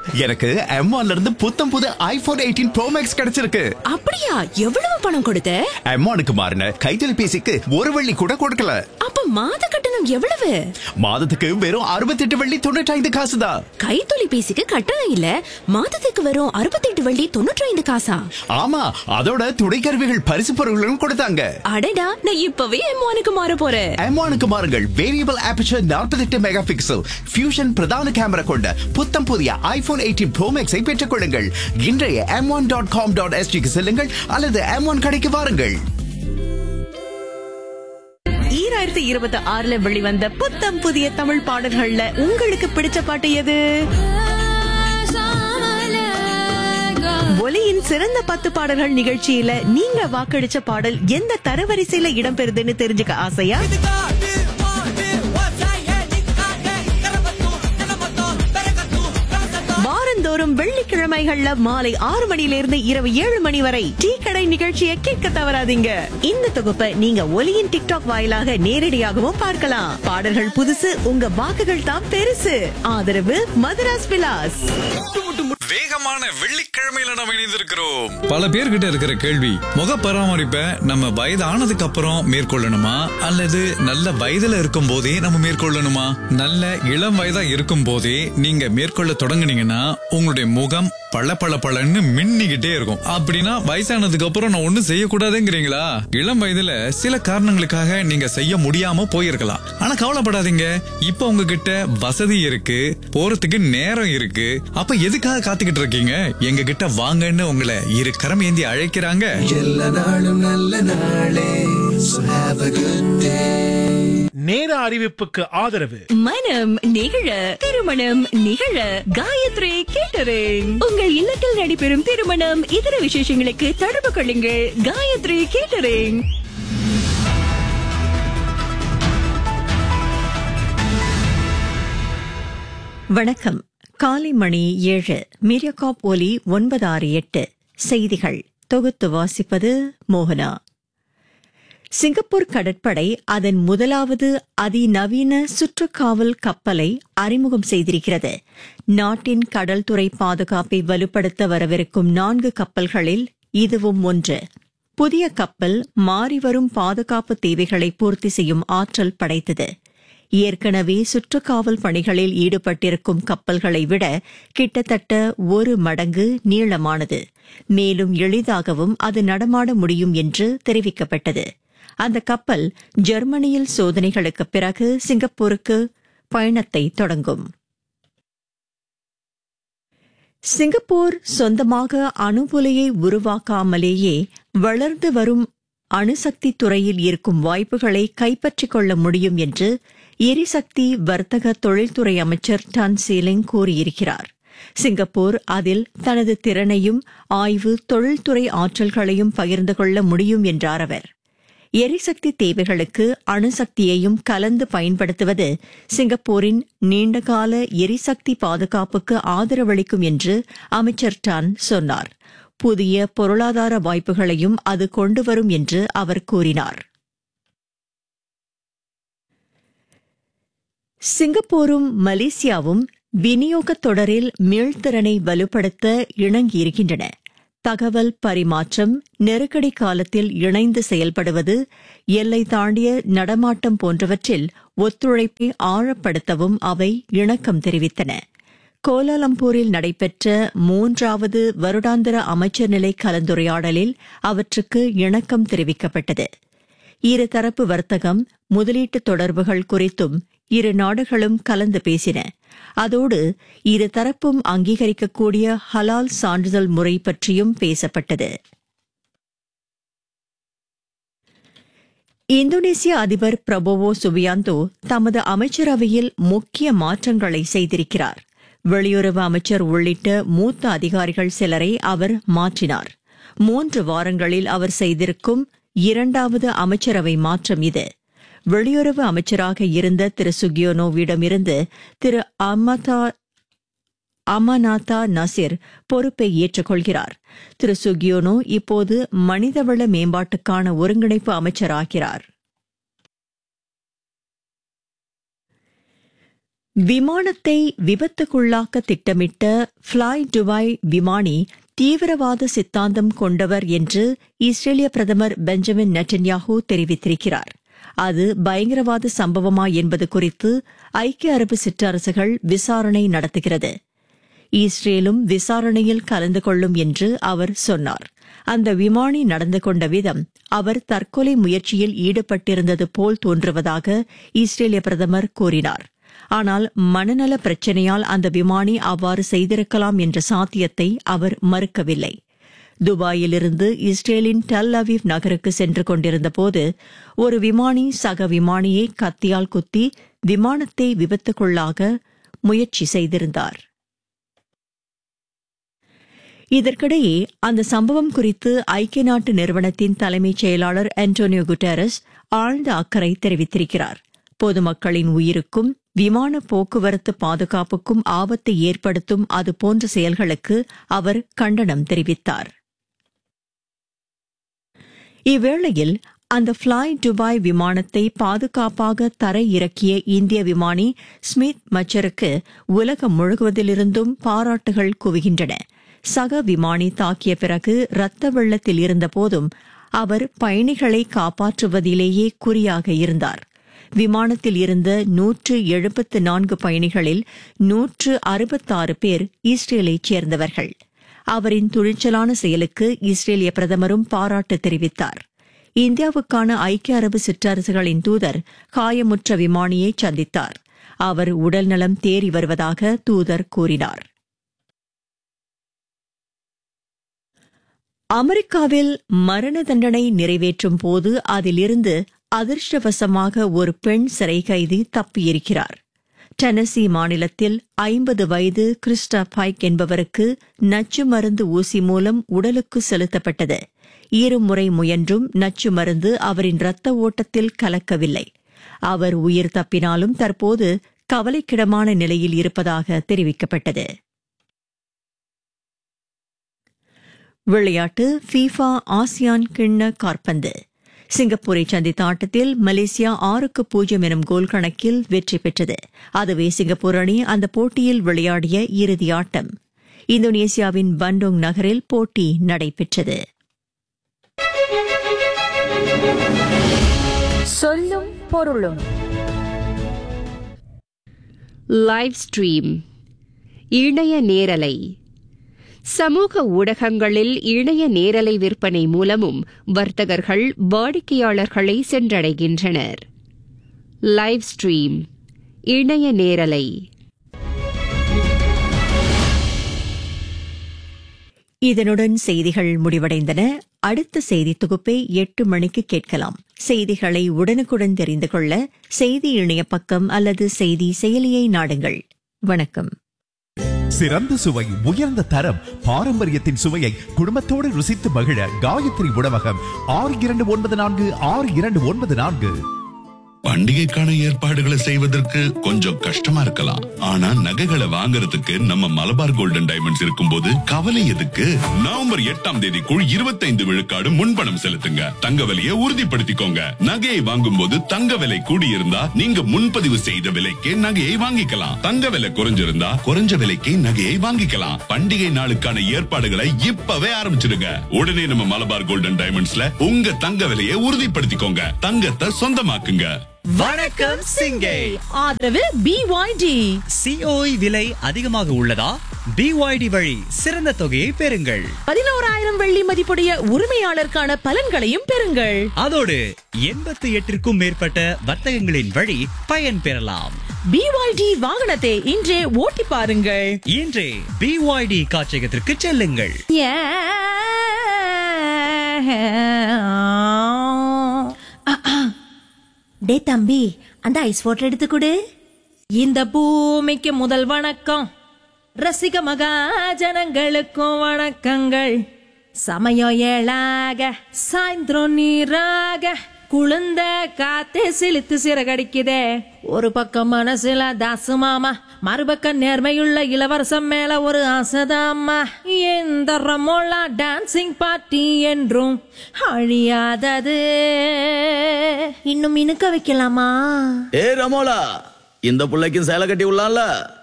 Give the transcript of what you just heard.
எனக்கு M1ல இருந்து புத்தம் புது ஐபோன் எயிட்டீன் ப்ரோ மேக்ஸ் கிடைச்சிருக்கு அப்படியா எவ்வளவு பணம் கொடுத்த M1க்கு மாறின கைத்தொலைபேசிக்கு ஒரு வெள்ளி கூட கொடுக்கல அப்ப மாத கட்டணம் எவ்வளவு மாதத்துக்கு வெறும் அறுபத்தெட்டு வெள்ளி தொண்ணூற்றி ஐந்து காசு தான் கைத்தொலைபேசிக்கு கட்டணம் இல்ல மாதத்துக்கு வரும் அறுபத்தெட்டு வள்ளி தொண்ணூற்றி ஐந்து காசா ஆமா அதோட துணைக்கருவிகள் பரிசு பொருட்களும் கொடுத்தாங்க அடடா நான் இப்பவே எம்மானுக்கு மாற போறேன் M1க்கு மாறுங்கள் variable aperture 48 mega pixel fusion பிரதான கேமரா கொண்ட புத்தம் புதிய ஐபோன் எயிட்டீன் ப்ரோ மேக்ஸை பெற்றுக் கொள்ளுங்கள் இன்றைய M one dot com dot எஸ்டிக்கு செல்லுங்கள் அல்லது எம் ஒன் கடைக்கு வாருங்கள் ஈராயிரத்தி இருபத்தி ஆறுல வெளிவந்த புத்தம் புதிய தமிழ் பாடல்கள்ல உங்களுக்கு பிடிச்ச பாட்டு எது ஒலியின் சிறந்த பத்து பாடல்கள் நிகழ்ச்சியில நீங்க வாக்களிச்ச பாடல் எந்த தரவரிசையில இடம்பெறுதுன்னு தெரிஞ்சுக்க ஆசையா வாரந்தோறும் வெள்ளிக்கிழமைகள்ல மாலை ஆறு மணியிலிருந்து இரவு ஏழு மணி வரை டீ கடை நிகழ்ச்சியை கேட்க தவறாதீங்க இந்த தொகுப்பை நீங்க ஒலியின் டிக்டாக் வாயிலாக நேரடியாகவும் பார்க்கலாம் பாடல்கள் புதுசு உங்க வாக்குகள் தான் பெருசு ஆதரவு மதுராஸ் விலாஸ் வேகமான வெள்ளிக்கிழமையில நம்ம இணைந்திருக்கிறோம் பல பேர்கிட்ட இருக்கிற கேள்வி முக பராமரிப்பை நம்ம வயதானதுக்கு அப்புறம் மேற்கொள்ளணுமா அல்லது நல்ல வயதுல இருக்கும் போதே நம்ம மேற்கொள்ளணுமா நல்ல இளம் வயதா இருக்கும் போதே நீங்க மேற்கொள்ள தொடங்குனீங்கன்னா உங்களுடைய முகம் பள பள பளன்னு மின்னிக்கிட்டே இருக்கும் அப்படின்னா வயசானதுக்கு அப்புறம் நான் ஒண்ணும் செய்யக்கூடாதுங்கிறீங்களா இளம் வயதுல சில காரணங்களுக்காக நீங்க செய்ய முடியாம போயிருக்கலாம் ஆனா கவலைப்படாதீங்க இப்ப உங்ககிட்ட வசதி இருக்கு போறதுக்கு நேரம் இருக்கு அப்ப எதுக்காக காத்துக்கிட்டு இருக்கீங்க எங்க கிட்ட வாங்கன்னு உங்களை இரு கரம் ஏந்தி அழைக்கிறாங்க நேர அறிவிப்புக்கு ஆதரவு மனம் நிகழ திருமணம் நிகழ காயத்ரி கேட்டரிங் உங்கள் இல்லத்தில் நடைபெறும் திருமணம் இதர விசேஷங்களுக்கு தொடர்பு கொள்ளுங்கள் காயத்ரி கேட்டரிங் வணக்கம் காலை மணி ஏழு மீடியாகாப் ஒலி ஒன்பது ஆறு எட்டு செய்திகள் தொகுத்து வாசிப்பது மோகனா சிங்கப்பூர் கடற்படை அதன் முதலாவது அதிநவீன சுற்றுக்காவல் கப்பலை அறிமுகம் செய்திருக்கிறது நாட்டின் கடல்துறை பாதுகாப்பை வலுப்படுத்த வரவிருக்கும் நான்கு கப்பல்களில் இதுவும் ஒன்று புதிய கப்பல் மாறிவரும் பாதுகாப்பு தேவைகளை பூர்த்தி செய்யும் ஆற்றல் படைத்தது ஏற்கனவே சுற்றுக்காவல் பணிகளில் ஈடுபட்டிருக்கும் கப்பல்களை விட கிட்டத்தட்ட ஒரு மடங்கு நீளமானது மேலும் எளிதாகவும் அது நடமாட முடியும் என்று தெரிவிக்கப்பட்டது அந்த கப்பல் ஜெர்மனியில் சோதனைகளுக்கு பிறகு சிங்கப்பூருக்கு பயணத்தை தொடங்கும் சிங்கப்பூர் சொந்தமாக அணுபுலையை உருவாக்காமலேயே வளர்ந்து வரும் அணுசக்தி துறையில் இருக்கும் வாய்ப்புகளை கைப்பற்றிக் கொள்ள முடியும் என்று எரிசக்தி வர்த்தக தொழில்துறை அமைச்சர் டன் சீலிங் கூறியிருக்கிறார் சிங்கப்பூர் அதில் தனது திறனையும் ஆய்வு தொழில்துறை ஆற்றல்களையும் பகிர்ந்து கொள்ள முடியும் என்றார் அவர் எரிசக்தி தேவைகளுக்கு அணுசக்தியையும் கலந்து பயன்படுத்துவது சிங்கப்பூரின் நீண்டகால எரிசக்தி பாதுகாப்புக்கு ஆதரவளிக்கும் என்று அமைச்சர் டான் சொன்னார் புதிய பொருளாதார வாய்ப்புகளையும் அது கொண்டு வரும் என்று அவர் கூறினார் சிங்கப்பூரும் மலேசியாவும் விநியோகத் தொடரில் மீள்திறனை வலுப்படுத்த இணங்கியிருக்கின்றன தகவல் பரிமாற்றம் நெருக்கடி காலத்தில் இணைந்து செயல்படுவது எல்லை தாண்டிய நடமாட்டம் போன்றவற்றில் ஒத்துழைப்பை ஆழப்படுத்தவும் அவை இணக்கம் தெரிவித்தன கோலாலம்பூரில் நடைபெற்ற மூன்றாவது வருடாந்திர அமைச்சர் நிலை கலந்துரையாடலில் அவற்றுக்கு இணக்கம் தெரிவிக்கப்பட்டது இருதரப்பு வர்த்தகம் முதலீட்டு தொடர்புகள் குறித்தும் இரு நாடுகளும் கலந்து பேசின அதோடு இரு தரப்பும் அங்கீகரிக்கக்கூடிய ஹலால் சான்றிதழ் முறை பற்றியும் பேசப்பட்டது இந்தோனேசிய அதிபர் பிரபோவோ சுபியாந்தோ தமது அமைச்சரவையில் முக்கிய மாற்றங்களை செய்திருக்கிறார் வெளியுறவு அமைச்சர் உள்ளிட்ட மூத்த அதிகாரிகள் சிலரை அவர் மாற்றினார் மூன்று வாரங்களில் அவர் செய்திருக்கும் இரண்டாவது அமைச்சரவை மாற்றம் இது வெளியுறவு அமைச்சராக இருந்த திரு சுகியோனோவிடமிருந்து திரு அமதா அமநாதா நசீர் பொறுப்பை ஏற்றுக்கொள்கிறார் திரு சுகியோனோ இப்போது மனிதவள மேம்பாட்டுக்கான ஒருங்கிணைப்பு அமைச்சராகிறார் விமானத்தை விபத்துக்குள்ளாக்க திட்டமிட்ட ஃப்ளை டுபாய் விமானி தீவிரவாத சித்தாந்தம் கொண்டவர் என்று இஸ்ரேலிய பிரதமர் பெஞ்சமின் நெட்டன்யாஹூ தெரிவித்திருக்கிறார் அது பயங்கரவாத சம்பவமா என்பது குறித்து ஐக்கிய அரபு சிற்றரசுகள் விசாரணை நடத்துகிறது இஸ்ரேலும் விசாரணையில் கலந்து கொள்ளும் என்று அவர் சொன்னார் அந்த விமானி நடந்து கொண்ட விதம் அவர் தற்கொலை முயற்சியில் ஈடுபட்டிருந்தது போல் தோன்றுவதாக இஸ்ரேலிய பிரதமர் கூறினார் ஆனால் மனநல பிரச்சனையால் அந்த விமானி அவ்வாறு செய்திருக்கலாம் என்ற சாத்தியத்தை அவர் மறுக்கவில்லை துபாயிலிருந்து இஸ்ரேலின் டெல் அவீவ் நகருக்கு சென்று கொண்டிருந்த போது ஒரு விமானி சக விமானியை கத்தியால் குத்தி விமானத்தை விபத்துக்குள்ளாக முயற்சி செய்திருந்தார் இதற்கிடையே அந்த சம்பவம் குறித்து ஐக்கிய நாட்டு நிறுவனத்தின் தலைமைச் செயலாளர் அன்டோனியோ குட்டரஸ் ஆழ்ந்த அக்கறை தெரிவித்திருக்கிறார் பொதுமக்களின் உயிருக்கும் விமான போக்குவரத்து பாதுகாப்புக்கும் ஆபத்தை ஏற்படுத்தும் அதுபோன்ற செயல்களுக்கு அவர் கண்டனம் தெரிவித்தார் இவ்வேளையில் அந்த ஃப்ளை டுபாய் விமானத்தை பாதுகாப்பாக தர இறக்கிய இந்திய விமானி ஸ்மித் மச்சருக்கு உலகம் முழுவதிலிருந்தும் பாராட்டுகள் குவிகின்றன சக விமானி தாக்கிய பிறகு இரத்த வெள்ளத்தில் இருந்தபோதும் அவர் பயணிகளை காப்பாற்றுவதிலேயே குறியாக இருந்தார் விமானத்தில் இருந்த நூற்று எழுபத்து நான்கு பயணிகளில் நூற்று அறுபத்தாறு பேர் இஸ்ரேலைச் சேர்ந்தவர்கள் அவரின் துணிச்சலான செயலுக்கு இஸ்ரேலிய பிரதமரும் பாராட்டு தெரிவித்தார் இந்தியாவுக்கான ஐக்கிய அரபு சிற்றரசுகளின் தூதர் காயமுற்ற விமானியை சந்தித்தார் அவர் உடல்நலம் தேறி வருவதாக தூதர் கூறினார் அமெரிக்காவில் மரண தண்டனை நிறைவேற்றும் போது அதிலிருந்து அதிர்ஷ்டவசமாக ஒரு பெண் சிறை கைதி தப்பியிருக்கிறார் டெனசி மாநிலத்தில் ஐம்பது வயது கிறிஸ்டா பைக் என்பவருக்கு நச்சு மருந்து ஊசி மூலம் உடலுக்கு செலுத்தப்பட்டது இருமுறை முயன்றும் நச்சு மருந்து அவரின் இரத்த ஓட்டத்தில் கலக்கவில்லை அவர் உயிர் தப்பினாலும் தற்போது கவலைக்கிடமான நிலையில் இருப்பதாக தெரிவிக்கப்பட்டது விளையாட்டு ஃபீஃபா ஆசியான் கிண்ண காற்பந்து சிங்கப்பூரை சந்தித்த ஆட்டத்தில் மலேசியா ஆறுக்கு பூஜ்ஜியம் எனும் கோல் கணக்கில் வெற்றி பெற்றது அதுவே சிங்கப்பூர் அணி அந்த போட்டியில் விளையாடிய இறுதி ஆட்டம் இந்தோனேசியாவின் பண்டோங் நகரில் போட்டி நடைபெற்றது சொல்லும் பொருளும் லைவ் ஸ்ட்ரீம் இணைய நேரலை சமூக ஊடகங்களில் இணைய நேரலை விற்பனை மூலமும் வர்த்தகர்கள் வாடிக்கையாளர்களை சென்றடைகின்றனர் லைவ் ஸ்ட்ரீம் இணைய நேரலை இதனுடன் செய்திகள் முடிவடைந்தன அடுத்த செய்தி தொகுப்பை எட்டு மணிக்கு கேட்கலாம் செய்திகளை உடனுக்குடன் தெரிந்து கொள்ள செய்தி இணைய பக்கம் அல்லது செய்தி செயலியை நாடுங்கள் வணக்கம் சிறந்த சுவை உயர்ந்த தரம் பாரம்பரியத்தின் சுவையை குடும்பத்தோடு ருசித்து மகிழ காயத்ரி உணவகம் ஆறு இரண்டு ஒன்பது நான்கு ஆறு இரண்டு ஒன்பது நான்கு பண்டிகைக்கான ஏற்பாடுகளை செய்வதற்கு கொஞ்சம் கஷ்டமா இருக்கலாம் ஆனா நகைகளை வாங்குறதுக்கு நம்ம மலபார் கோல்டன் டைமண்ட்ஸ் இருக்கும்போது கவலை எதுக்கு நவம்பர் எட்டாம் தேதிக்குள் இருபத்தைந்து விழுக்காடு முன்பணம் செலுத்துங்க தங்க விலையை உறுதிப்படுத்திக்கோங்க நகையை வாங்கும் போது தங்க விலை கூடியிருந்தா நீங்க முன்பதிவு செய்த விலைக்கே நகையை வாங்கிக்கலாம் தங்க விலை குறைஞ்சிருந்தா குறைஞ்ச விலைக்கே நகையை வாங்கிக்கலாம் பண்டிகை நாளுக்கான ஏற்பாடுகளை இப்பவே ஆரம்பிச்சிடுங்க உடனே நம்ம மலபார் கோல்டன் டைமண்ட்ஸ்ல உங்க தங்க விலையை உறுதிப்படுத்திக்கோங்க தங்கத்தை சொந்தமாக்குங்க வணக்கம் சிங்கை ஆதரவு பிஒய்டி சிஓஇ விலை அதிகமாக உள்ளதா பிஒய்டி வழி சிறந்த தொகையை பெறுங்கள் பதினோராயிரம் வெள்ளி மதிப்புடைய உரிமையாளருக்கான பலன்களையும் பெறுங்கள் அதோடு எண்பத்தி எட்டிற்கும் மேற்பட்ட வர்த்தகங்களின் வழி பயன் பெறலாம் பிஒய்டி வாகனத்தை இன்றே ஓட்டி பாருங்கள் இன்றே பிஒய்டி காட்சியகத்திற்கு செல்லுங்கள் டே தம்பி அந்த ஐஸ் வாட்டர் எடுத்து கொடு இந்த பூமிக்கு முதல் வணக்கம் ரசிக மகாஜனங்களுக்கும் வணக்கங்கள் சமயம் ஏழாக சாயந்தரம் நீராக குளிர்ந்த காத்து சிலித்து சிறகடிக்குதே ஒரு பக்கம் மனசுல தாசு மாமா மறுபக்கம் நேர்மையுள்ள இளவரசம் மேல ஒரு ஆசைதாம்மா எந்த ரமோலா டான்சிங் பார்ட்டி என்றும் அழியாதது இன்னும் இனுக்க வைக்கலாமா ஏ ரமோலா இந்த புள்ளைக்கும் சேலை கட்டி உள்ளான்ல